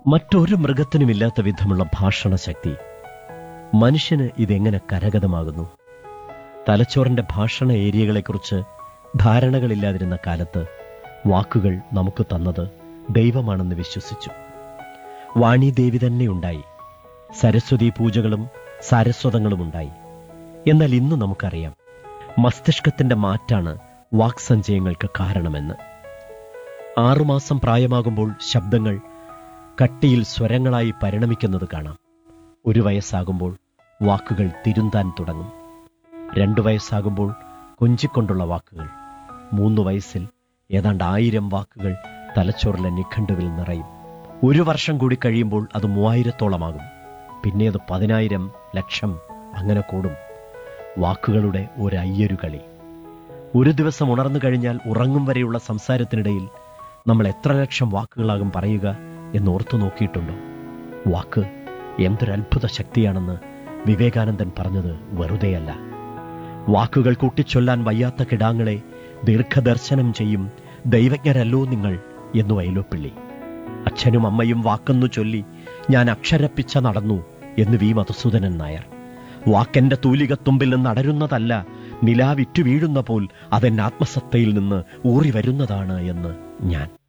മറ്റൊരു മൃഗത്തിനുമില്ലാത്ത വിധമുള്ള ഭാഷണ ശക്തി മനുഷ്യന് ഇതെങ്ങനെ കരഗതമാകുന്നു തലച്ചോറിന്റെ ഭാഷണ ഏരിയകളെക്കുറിച്ച് ധാരണകളില്ലാതിരുന്ന കാലത്ത് വാക്കുകൾ നമുക്ക് തന്നത് ദൈവമാണെന്ന് വിശ്വസിച്ചു വാണിദേവി തന്നെ ഉണ്ടായി സരസ്വതി പൂജകളും സാരസ്വതങ്ങളും ഉണ്ടായി എന്നാൽ ഇന്ന് നമുക്കറിയാം മസ്തിഷ്കത്തിന്റെ മാറ്റാണ് വാക്സഞ്ചയങ്ങൾക്ക് കാരണമെന്ന് ആറുമാസം പ്രായമാകുമ്പോൾ ശബ്ദങ്ങൾ കട്ടിയിൽ സ്വരങ്ങളായി പരിണമിക്കുന്നത് കാണാം ഒരു വയസ്സാകുമ്പോൾ വാക്കുകൾ തിരുന്താൻ തുടങ്ങും രണ്ടു വയസ്സാകുമ്പോൾ കൊഞ്ചിക്കൊണ്ടുള്ള വാക്കുകൾ മൂന്ന് വയസ്സിൽ ഏതാണ്ട് ആയിരം വാക്കുകൾ തലച്ചോറിലെ നിഘണ്ടുവിൽ നിറയും ഒരു വർഷം കൂടി കഴിയുമ്പോൾ അത് മൂവായിരത്തോളമാകും പിന്നെ അത് പതിനായിരം ലക്ഷം അങ്ങനെ കൂടും വാക്കുകളുടെ ഒരു അയ്യൊരു കളി ഒരു ദിവസം ഉണർന്നു കഴിഞ്ഞാൽ ഉറങ്ങും വരെയുള്ള സംസാരത്തിനിടയിൽ നമ്മൾ എത്ര ലക്ഷം വാക്കുകളാകും പറയുക എന്ന് ഓർത്തു നോക്കിയിട്ടുണ്ടോ വാക്ക് എന്തൊരു അത്ഭുത ശക്തിയാണെന്ന് വിവേകാനന്ദൻ പറഞ്ഞത് വെറുതെയല്ല വാക്കുകൾ കൂട്ടിച്ചൊല്ലാൻ വയ്യാത്ത കിടാങ്ങളെ ദീർഘദർശനം ചെയ്യും ദൈവജ്ഞരല്ലോ നിങ്ങൾ എന്നു വയലോപ്പിള്ളി അച്ഛനും അമ്മയും വാക്കെന്നു ചൊല്ലി ഞാൻ അക്ഷരപ്പിച്ച നടന്നു എന്ന് വി മധുസൂദനൻ നായർ വാക്കെന്റെ തൂലികത്തുമ്പിൽ നിന്ന് അടരുന്നതല്ല നിലാവിറ്റു വീഴുന്ന പോൽ അതെന്റെ ആത്മസത്തയിൽ നിന്ന് ഊറി വരുന്നതാണ് എന്ന് ഞാൻ